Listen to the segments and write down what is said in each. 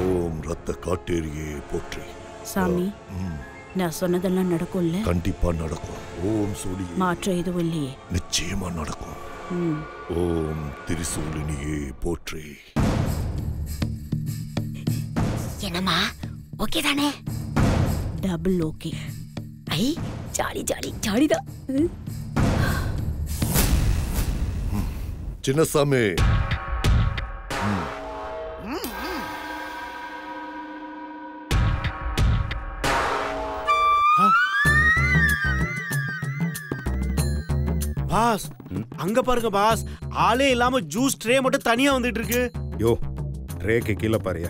ஓம் ரத்த காட்டேரியே போற்றி சாமி ம், நான் சொன்னதெல்லாம் நடக்கும்ல கண்டிப்பா நடக்கும் ஓம் சூடி மாற்றம் எதுவும் இல்லையே நிச்சயமா நடக்கும் ம் ஓம் திரிசூலினியே போற்றி என்னம்மா ஓகே தானே டபுள் ஓகே ஐ ஜாலி ஜாலி ஜாலிதான் ம். சின்னசாமி பாஸ் அங்க பாருங்க பாஸ் ஆளே இல்லாம ஜூஸ் ட்ரே மட்டும் தனியா வந்துட்டு இருக்கு யோ ரேக்கு கீழே பாரியா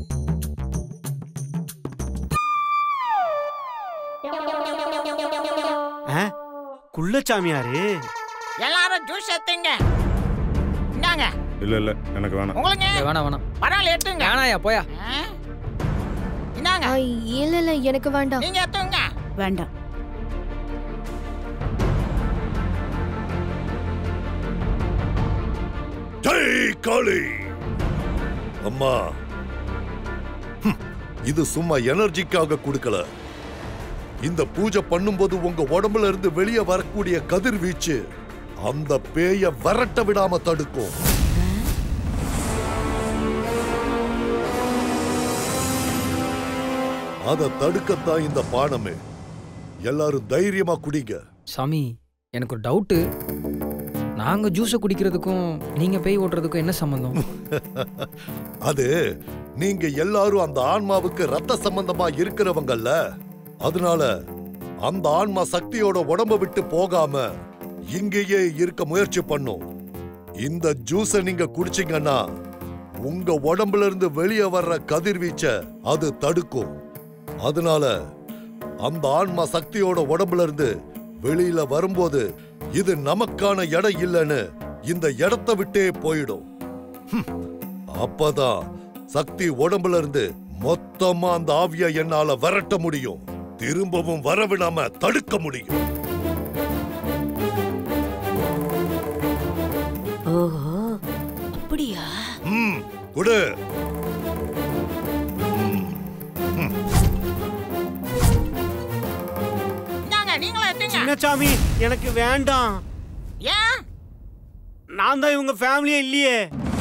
ஆ? குள்ளச்சாமியாரு எல்லாரும் ஜூஸ் எடுத்துங்க இந்தாங்க இல்ல இல்ல எனக்கு வேணாம் உங்களுக்கு வேணாம் வேணாம் பரவாயில்ல எடுத்துங்க வேணாயா போயா ஆ? இந்தாங்க ஆ, இல்ல இல்ல எனக்கு வேண்டாம் நீங்க எடுத்துங்க வேண்டாம் ஜெய் காளி அம்மா ஹம், இது சும்மா எனர்ஜிக்காக கொடுக்கல இந்த பூஜை பண்ணும்போது உங்க உடம்புல இருந்து வெளியே வரக்கூடிய கதிர்வீச்சு அந்த பேய விரட்ட விடாம தடுக்கும் அத தடுக்கத்தான் இந்த பானமே எல்லாரும் தைரியமா குடிங்க சாமி எனக்கு ஒரு டவுட்டு நாங்க ஜூஸை குடிக்கிறதுக்கும் நீங்க பேய் ஓட்டுறதுக்கும் என்ன சம்பந்தம் அது நீங்க எல்லாரும் அந்த ஆன்மாவுக்கு ரத்த சம்பந்தமா இருக்கிறவங்கல்ல அதனால அந்த ஆன்மா சக்தியோட உடம்ப விட்டு போகாம இங்கேயே இருக்க முயற்சி பண்ணும் இந்த ஜூஸ நீங்க குடிச்சீங்கன்னா உங்க உடம்புல இருந்து வெளியே வர்ற கதிர்வீச்ச அது தடுக்கும் அதனால அந்த ஆன்மா சக்தியோட உடம்புல இருந்து வெளியில வரும்போது இது நமக்கான இடம் இல்லைன்னு இந்த இடத்தை விட்டே போயிடும் அப்பதான் சக்தி உடம்புல இருந்து மொத்தமா அந்த ஆவிய என்னால விரட்ட முடியும் திரும்பவும் வரவிடாம தடுக்க முடியும் ஓஹோ அப்படியா ம் குடு இந்தாங்க நீங்களும் எடுத்துங்க சின்னசாமி எனக்கு வேண்டாம் ஏன் நான் தான் இவங்க ஃபேமிலியே இல்லையே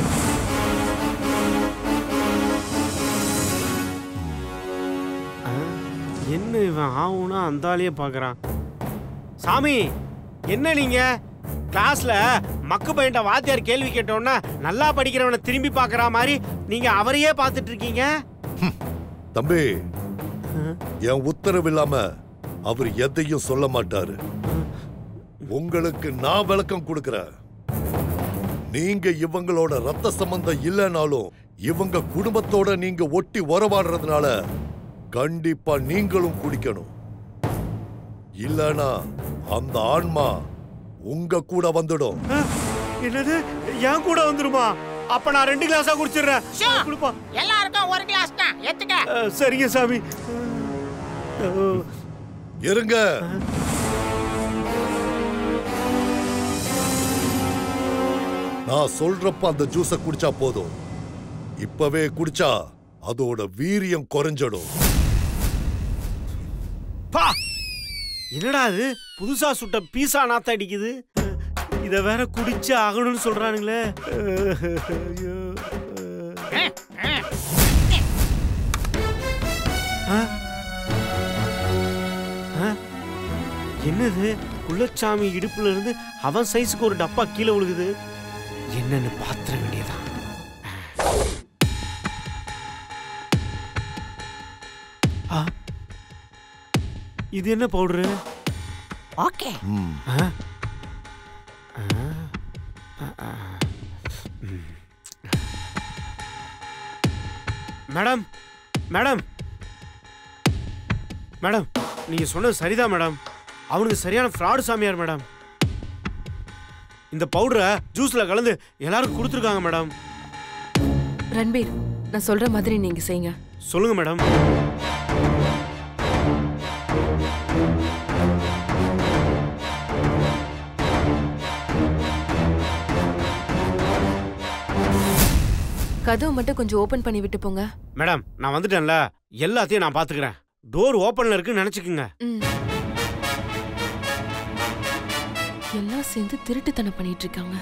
ஆ, என்ன இவன் ஆகும்னா அந்த ஆளையே பார்க்கறான் சாமி என்ன நீங்க கிளாஸ்ல மக்கு பையன்ட்ட வாத்தியார் கேள்வி கேட்டோன்னா நல்லா படிக்கிறவனை திரும்பி பார்க்கற மாதிரி நீங்க அவரையே பார்த்துட்டு இருக்கீங்க தம்பி என் உத்தரவு இல்லாம அவர் எதையும் சொல்ல மாட்டாரு உங்களுக்கு நான் விளக்கம் கொடுக்கறேன் நீங்க இவங்களோட ரத்த சம்பந்தம் இல்லைனாலும் இவங்க குடும்பத்தோட நீங்க ஒட்டி உறவாடுறதுனால கண்டிப்பா நீங்களும் குடிக்கணும் இல்லனா அந்த ஆன்மா உங்க கூட வந்துடும் ஆ, என்னது என் கூட வந்துருமா அப்ப நான் ரெண்டு கிளாஸா குடிச்சிடுறேன் ஷோ. கொடுப்பா எல்லாருக்கும் ஒரு கிளாஸ் தான் எடுத்துக்க ஆ, சரிங்க சாமி ஆ, இருங்க நான் சொல்றப்ப அந்த ஜூஸ குடிச்சா போதும் இப்பவே குடிச்சா அதோட வீரியம் குறைஞ்சிடும் பா என்னடா இது புதுசா சுட்ட பீஸா நாத்த அடிக்குது இத வேற குடிச்சு ஆகணும்னு சொல்றானுங்களே ஐயோ. ஆ? ஆ? என்னது குள்ளச்சாமி இடுப்புல இருந்து அவன் சைஸுக்கு ஒரு டப்பா கீழே விழுகுது என்னன்னு பாத்திர வேண்டியதான் ஆ இது என்ன powder okay madam madam madam நீங்க சொன்னது சரிதான் மேடம் அவனுக்கு சரியான ஃப்ராடு சாமியார் மேடம் இந்த பவுடரை ஜூஸ்ல கலந்து எல்லாருக்கும் கொடுத்துருக்காங்க மேடம் ரன்பீர் நான் சொல்ற மாதிரி நீங்க செய்யுங்க சொல்லுங்க மேடம் கதவை மட்டும் கொஞ்சம் ஓபன் பண்ணி விட்டு போங்க மேடம் நான் வந்துட்டேன்ல எல்லாத்தையும் நான் பாத்துக்கிறேன் டோர் ஓப்பன்ல இருக்குன்னு நினைச்சுக்குங்க ம். எல்லாம் சேர்ந்து திருட்டுத்தனம் பண்ணிட்டு இருக்காங்க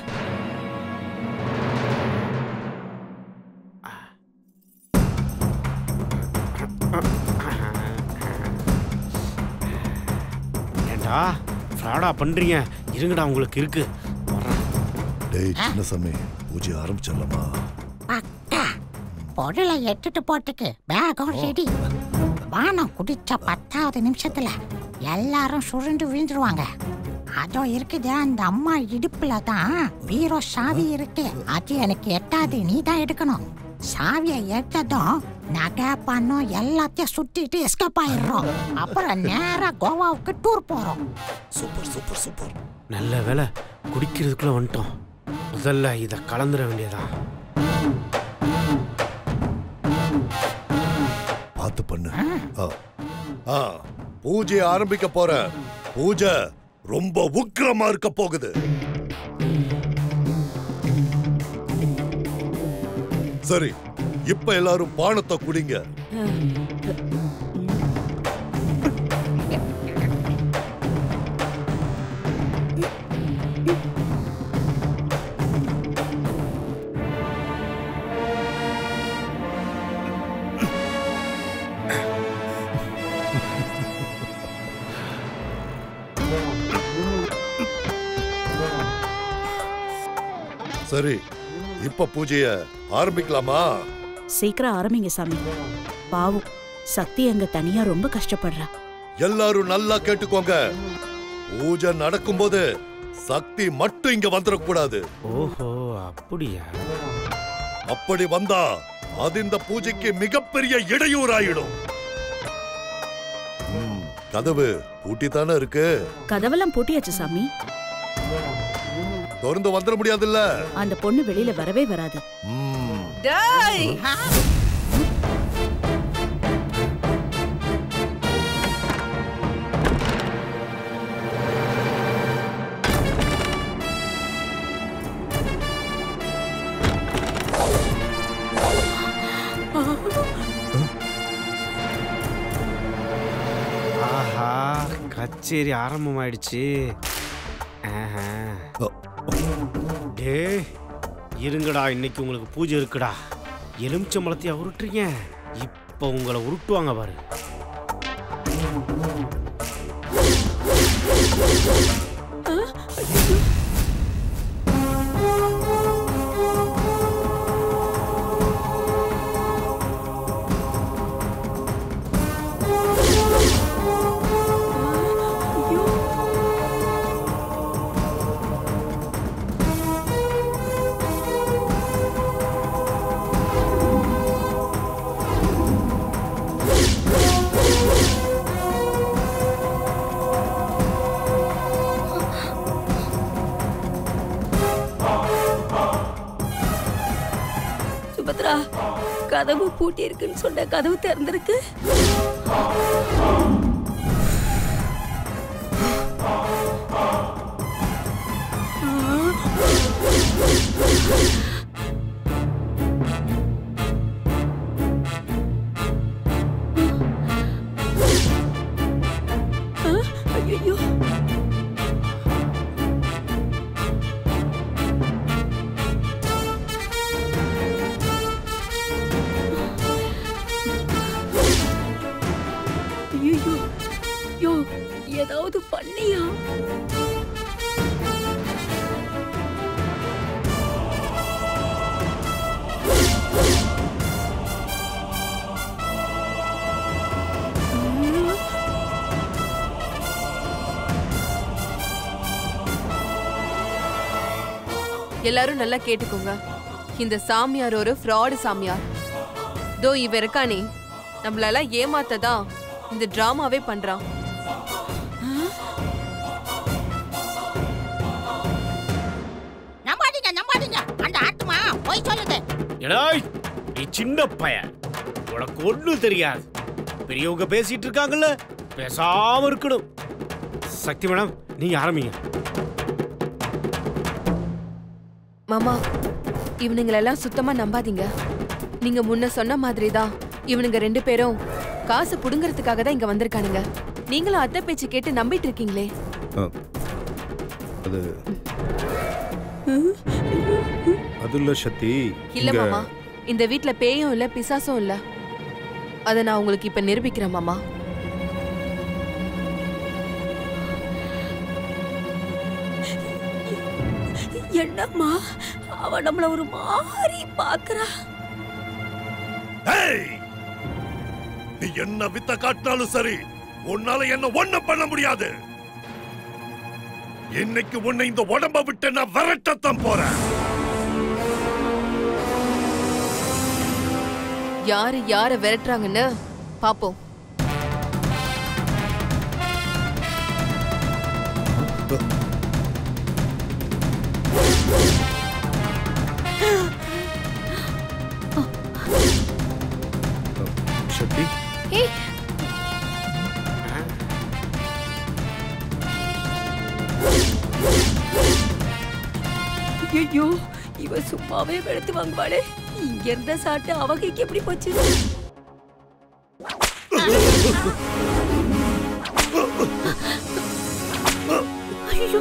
ஏண்டா ஃப்ராடா பண்றீங்க இருங்கடா உங்களுக்கு இருக்கு வர்றேன். டேய் சின்னசாமி பூஜை ஆரம்பிச்சிடலாமா அக்கா பொருளை எடுத்துட்டு போட்டுக்கு பேகம் ரெடி வானம் குடிச்ச பத்தாவது நிமிஷத்துல எல்லாரும் சுருண்டு விழுந்துருவாங்க அதோ இருக்குது அந்த அம்மா இடுப்புல தான் பீரோ சாவி இருக்கு அது எனக்கு எட்டாது நீ தான் எடுக்கணும் சாவியை எடுத்ததும் நகை பணம் எல்லாத்தையும் சுத்திட்டு எஸ்கேப் ஆயிடுறோம் அப்புறம் நேரா கோவாவுக்கு டூர் போறோம் சூப்பர் சூப்பர் சூப்பர் நல்ல வேலை குடிக்கிறதுக்குள்ள வந்துட்டோம் முதல்ல இதை கலந்துட வேண்டியதா பார்த்து பண்ணு ஆ. ஆ பூஜை ஆரம்பிக்க போற பூஜை ரொம்ப உக்கிரமா இருக்க போகுது சரி இப்ப எல்லாரும் பானத்தை குடிங்க சரி இப்ப பூஜைய ஆரம்பிக்கலாமா சீக்கிரம் ஆரம்பிங்க சாமி பாவம் சக்தி அங்க தனியா ரொம்ப கஷ்டப்படுறா எல்லாரும் நல்லா கேட்டுக்கோங்க பூஜை நடக்கும்போது சக்தி மட்டும் இங்க வந்துடக்கூடாது ஓஹோ அப்படியா அப்படி வந்தா அது இந்த பூஜைக்கு மிகப்பெரிய இடையூறாயிடும் ம், கதவு பூட்டித்தானே இருக்கு கதவெல்லாம் பூட்டியாச்சு சாமி திறந்து வந்துட முடியாதுல்ல அந்த பொண்ணு வெளியில வரவே வராது ம், ஆஹா கச்சேரி ஆரம்பமாயிடுச்சு ஆஹா. ஓ, டேய் இருங்கடா இன்னைக்கு உங்களுக்கு பூஜை இருக்குடா எலுமிச்சம்பழத்தையா உருட்டுறீங்க இப்போ உங்களை உருட்டுவாங்க பாரு சுபத்ரா கதவு பூட்டி இருக்குன்னு சொன்ன கதவு திறந்திருக்கு ஐயோ ஐயோ யோ ஏதாவது பண்ணியா எல்லாரும் நல்லா கேட்டுக்கோங்க இந்த சாமியார் ஒரு ஃப்ராடு சாமியார் தோ இவ இருக்கானே நம்மளெல்லாம் ஏமாத்ததான் இந்த டிராமாவே பண்றான் நம்பாதீங்க நம்பாதீங்க அந்த ஆத்மா போய் சொல்லுது எடாய் நீ சின்ன பையன் உனக்கு ஒண்ணும் தெரியாது பெரியவங்க பேசிட்டு இருக்காங்கல்ல பேசாம இருக்கணும் சக்தி மேடம் நீங்க ஆரம்பிங்க மாமா இவனுங்களெல்லாம் சுத்தமா நம்பாதீங்க நீங்க முன்ன சொன்ன மாதிரி தான் இவனுங்க ரெண்டு பேரும் காசு புடுங்கறதுக்காக தான் இங்க வந்திருக்கானுங்க நீங்களும் அத்தை பேச்சு கேட்டு நம்பிட்டு இருக்கீங்களே அ, அது அது இல்ல சக்தி இல்ல இங்க- மாமா இந்த வீட்ல பேயும் இல்ல பிசாசும் இல்ல அத நான் உங்களுக்கு இப்ப நிரூபிக்கிறேன் மாமா என்னம்மா அவ நம்மள ஒரு மாதிரி பாக்குறா ஏய்! நீ என்ன வித்த காட்டினாலும் சரி உன்னால என்ன ஒண்ணும் பண்ண முடியாது இன்னைக்கு உன்னை இந்த உடம்ப விட்டு நான் விரட்டத்தான் போறேன் யாரு யார விரட்டுறாங்கன்னு பாப்போம் சக்தி ஐயோ இவ சும்மாவே வெளுத்து வாங்குவாளே இங்க இருந்த சாட்டு அவகைக்கு எப்படி போச்சு ஐயோ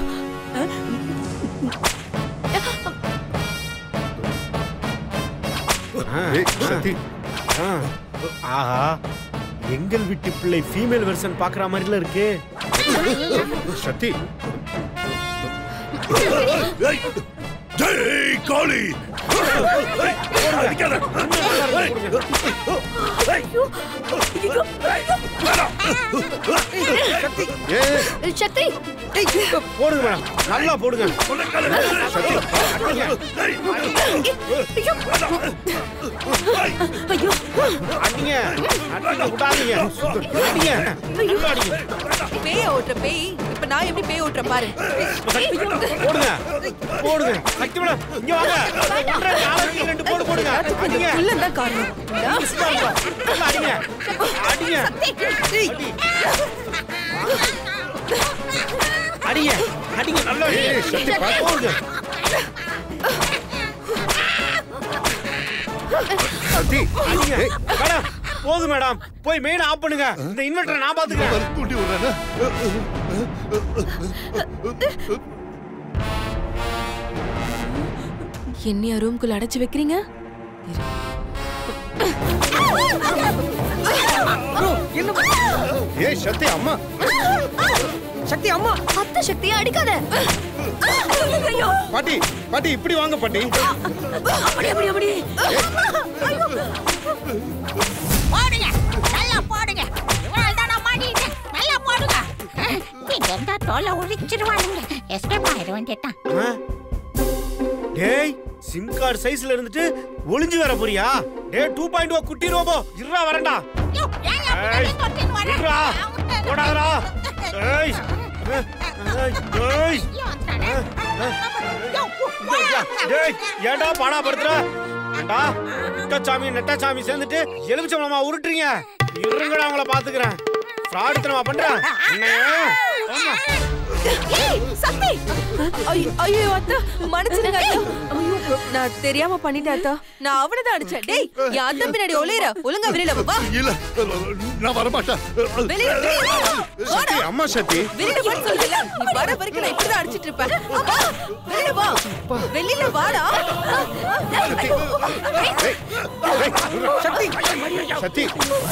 ஏய், சக்தி ஆ. ஆஹா எங்கள் வீட்டு பிள்ளை ஃபீமேல் வெர்ஷன் பாக்குற மாதிரில இருக்கு சக்தி ஏய்! ஜெய் காளி ஏய்! அடிக்காத! ஏய்! ஏய்! வேணாம்! ஏய் சக்தி போடுங்க மேடம் நல்லா போடுங்க உன்னை காலு! ஏய்! ஏய்! ஐயோ அடிங்க அடிங்க விடாதீங்க அடிங்க நல்லா அடிங்க பேய ஓட்டுற பேய் இப்ப நான் எப்படி பேய் ஓட்டுற பாரு போடுங்க போடுங்க சக்தி மேடம் இங்க வாங்க ஒன்றரை நாளைக்கு ரெண்டு போடு போடுங்க அடிங்க இல்லன்னா காரணம் நல்லா அடிங்க அடிங்க அடி. அடிங்க அடிங்க நல்லா அடிங்க போடுங்க சக்தி அடிங்க மேடம் போதும் மேடம் போய் மெயின் ஆஃப் பண்ணுங்க இந்த இன்வெர்டரை நான் பாத்துக்கிறேன் வர தூண்டி விடுறேனா? என்னைய ரூம்குள்ள அடைச்சு வைக்கிறீங்க ஏய் சக்தி அம்மா சக்தி அம்மா அத்தை சக்தியை அடிக்காத ஐயோ பாட்டி பாட்டி இப்படி வாங்க பாட்டி அப்படி அப்படி அப்படி போடுங்க நல்லா போடுங்க இவனால் தான் நான் மாட்டிக்கிட்டேன் நல்லா போடுங்க நீங்க இருந்தா தோலை உரிச்சிருவானுங்க எஸ்கேப் ஆயிட வேண்டியதான் ஆ? டேய் சிம் கார்டு சைஸ்ல இருந்துட்டு ஒளிஞ்சு வர போறியா டேய் டூ பாயிண்ட் ஓ குட்டி ரோபோ இருடா வரேன்டா யோ, ஏன் ஏய், அப்படி தொட்டின்னு வர? இருடா போடாதடா டேய் ஏய், ஏய், டேய் ஐயோ, வந்துட்டானே. யோ, டேய் ஏன்டா பாடா படுத்துற ஏண்டா நெட்டச்சாமி நெட்டச்சாமி சேர்ந்துட்டு எலுமிச்சம்பழமா உருட்டுறீங்க இருங்கடா அவங்கள பாத்துக்கிறேன் ஃப்ராடுத்தனமா பண்ற என்னைய ஆமா சக்தி ஐயோ, ஐயோ அத்தா மன்னிச்சிடுங்க அத்தா ஐயோ, நான் தெரியாம பண்ணிட்டேன் அத்தா நான் அவனை தான் அடிச்சேன் டேய் என் அத்தை பின்னாடி ஒளியற ஒழுங்கா வெளியில வா இல்ல நான் வரமாட்டேன் வெளியில வெளியில வா. சக்தி அம்மா சக்தி வெளியில வா சொல்லல நீ வர வரைக்கும் நான் இப்படிதான் அடிச்சிட்டு இருப்பேன் வா, வெளியில வா வெளியில வாடா சக்தி சக்தி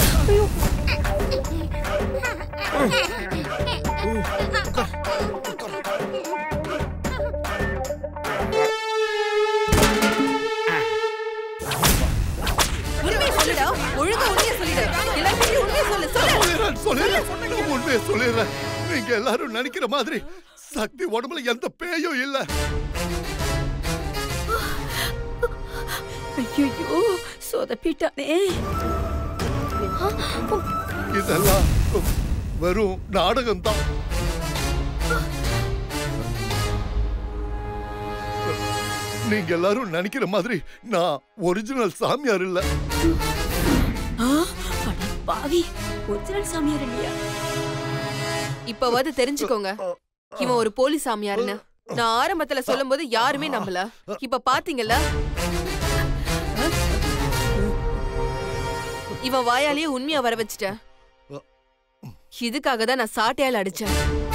உண்மையை சொல்லுடா ஒழுங்கா உண்மையை சொல்லிடு எல்லாத்தையும் உண்மையை சொல்லு சொல்லு சொல்லிடுறேன் சொல்லிடுறேன் உண்மையை சொல்லிடுறேன் நீங்க எல்லாரும் நினைக்கிற மாதிரி சக்தி உடம்புல எந்த பேயும் இல்ல ஐயோ சொதப்பிட்டானே இதெல்லாம் வெறும் நாடகம் தான் நீங்க எல்லாரும் நினைக்கிற மாதிரி நான் ஒரிஜினல் சாமியார் இல்ல ஆ, அட பாவி ஒரிஜினல் சாமியார் இல்லையா இப்பவாது தெரிஞ்சுக்கோங்க இவன் ஒரு போலீஸ் சாமியாருன்னு நான் ஆரம்பத்துல சொல்லும்போது யாருமே நம்பல இப்ப பாத்தீங்கல்ல இவன் வாயாலேயே உண்மையா வர வச்சுட்டேன் இதுக்காக தான் நான் சாட்டையால் அடிச்சேன்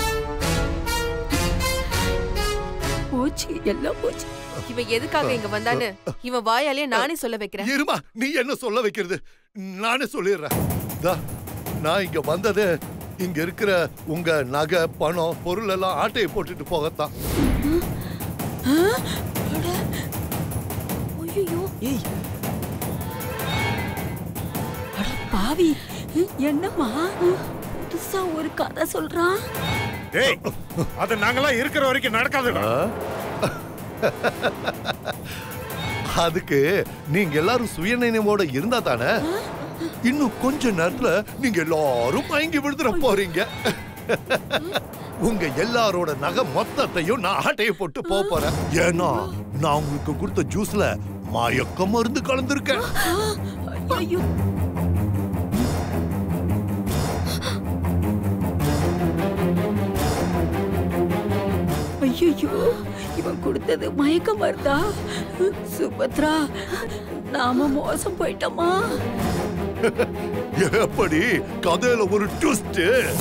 போச்சு எல்லாம் போச்சு இவன் எதுக்காக இங்க வந்தான்னு இவன் வாயாலேயே நானே சொல்ல வைக்கிறேன் இருமா நீ என்ன சொல்ல வைக்கிறது நானே சொல்லிடுறேன் தா, நான் இங்க வந்தது இங்க இருக்கிற உங்க நகை பணம் பொருள் எல்லாம் ஆட்டையை போட்டுட்டு போகத்தான் ஐயோ அட பாவி என்னம்மா புதுசா ஒரு கதை சொல்றான் டேய் அது நாங்கெல்லாம் இருக்கிற வரைக்கும் நடக்காதுடா அதுக்கு நீங்க எல்லாரும் சுயநினைவோட இருந்தா தானே இன்னும் கொஞ்ச நேரத்துல நீங்க எல்லாரும் மயங்கி விழுந்துட போறீங்க உங்க எல்லாரோட நகை மொத்தத்தையும் நான் ஆட்டையை போட்டு போக போறேன் ஏன்னா நான் உங்களுக்கு கொடுத்த ஜூஸ்ல மயக்க மருந்து கலந்துருக்கேன் ஐயோ ஐயோ இவன் கொடுத்தது மயக்க மருந்தா சுபத்ரா நாம மோசம் போயிட்டோமா எப்படி கதையில ஒரு ட்விஸ்ட்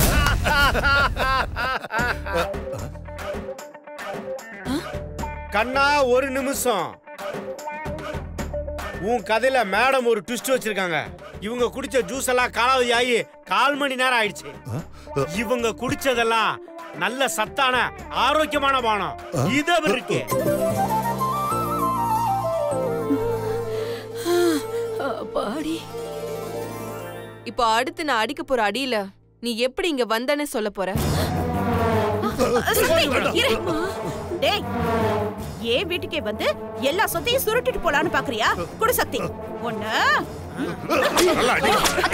கண்ணா ஒரு நிமிஷம் உன் கதையில மேடம் ஒரு ட்விஸ்ட் வச்சிருக்காங்க இவங்க குடிச்ச ஜூஸ் எல்லாம் காலாவதி ஆகி கால் மணி நேரம் ஆயிடுச்சு இவங்க குடிச்சதெல்லாம் நல்ல சத்தான ஆரோக்கியமான பானம் இத இருக்கு பாடி இப்போ அடுத்து நான் அடிக்க போற அடியில நீ எப்படி இங்க வந்தேன்னு சொல்ல போற டேய் ஏன் வீட்டுக்கே வந்து எல்லா சொத்தையும் சுருட்டிட்டு போலான்னு பாக்குறியா குடு சக்தி ஒண்ணு நல்லா அடி.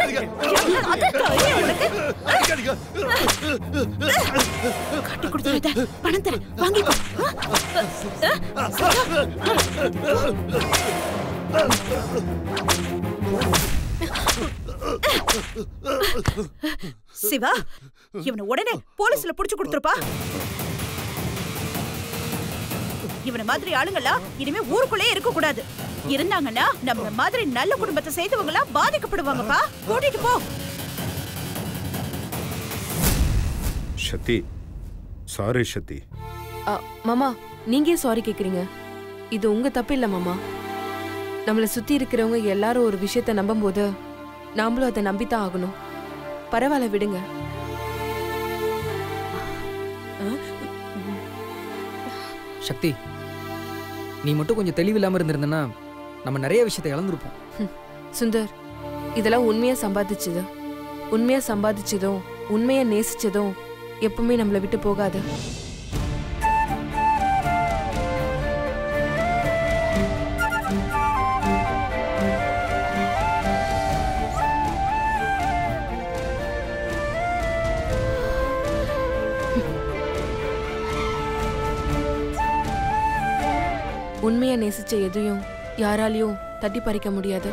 காட்டி கொடுத்துருத பணம் தரேன் வாங்கிக்கோ சிவா இவனை உடனே போலீஸ்ல புடிச்சு கொடுத்துருப்பா இவன மாதிரி ஆளுங்கெல்லாம் இனிமே ஊருக்குள்ளே இருக்க கூடாது இருந்தாங்கன்னா நம்ம மாதிரி நல்ல குடும்பத்தை செய்தவங்க எல்லாம் பாதிக்கப்படுவாங்கப்பா கூட்டிட்டு போ சக்தி சாரி சக்தி அ, மாமா நீங்க ஏன் சாரி கேக்குறீங்க இது உங்க தப்பு இல்ல மாமா நம்மள சுத்தி இருக்கிறவங்க எல்லாரும் ஒரு விஷயத்த நம்பும்போது நாமளும் அதை நம்பித்தான் ஆகணும் பரவாயில்ல விடுங்க சக்தி நீ மட்டும் கொஞ்சம் தெளிவில்லாம இருந்திருந்தனா நம்ம நிறைய விஷயத்தை இழந்திருப்போம் சுந்தர் இதெல்லாம் உண்மையா சம்பாதிச்சது உண்மையா சம்பாதிச்சதும் உண்மையா நேசிச்சதும் எப்பவுமே நம்மளை விட்டு போகாது உண்மையா நேசிச்ச எதையும் யாராலையும் தட்டி பறிக்க முடியாது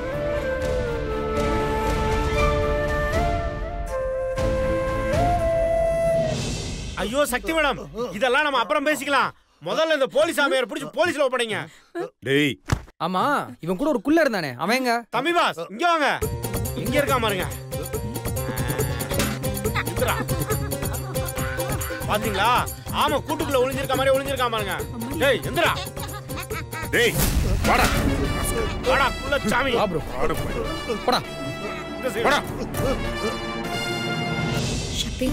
ஐயோ சக்தி மேடம் இதெல்லாம் நம்ம அப்புறம் பேசிக்கலாம் முதல்ல இந்த போலீஸ் ஆமையார் பிடிச்சி போலீஸ்ல ஒப்படைங்க டேய் ஆமா இவன் கூட ஒரு குள்ள இருந்தானே அவன் எங்க தம்பி பாஸ் இங்க வாங்க இங்க இருக்கா பாருங்க இந்திரா. பாத்தீங்களா ஆமா கூட்டுக்குள்ள ஒளிஞ்சிருக்க மாதிரி ஒளிஞ்சிருக்கா பாருங்க டேய் எந்திரா டேய் வாடா வாடா குள்ள சாமி வா ப்ரோ வாடா போய். போடா இந்த side. வாடா சக்தி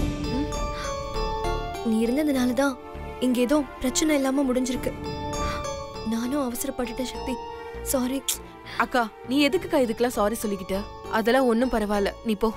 நீ இருந்ததுனால தான் இங்க ஏதோ பிரச்சனை இல்லாம முடிஞ்சிருக்கு நானும் அவசரப்பட்டுட்டேன் சக்தி சாரி அக்கா நீ எதுக்குக்கா இதுக்கெல்லாம் சாரி சொல்லிக்கிட்ட அதெல்லாம் ஒண்ணும் பரவாயில்ல நீ போ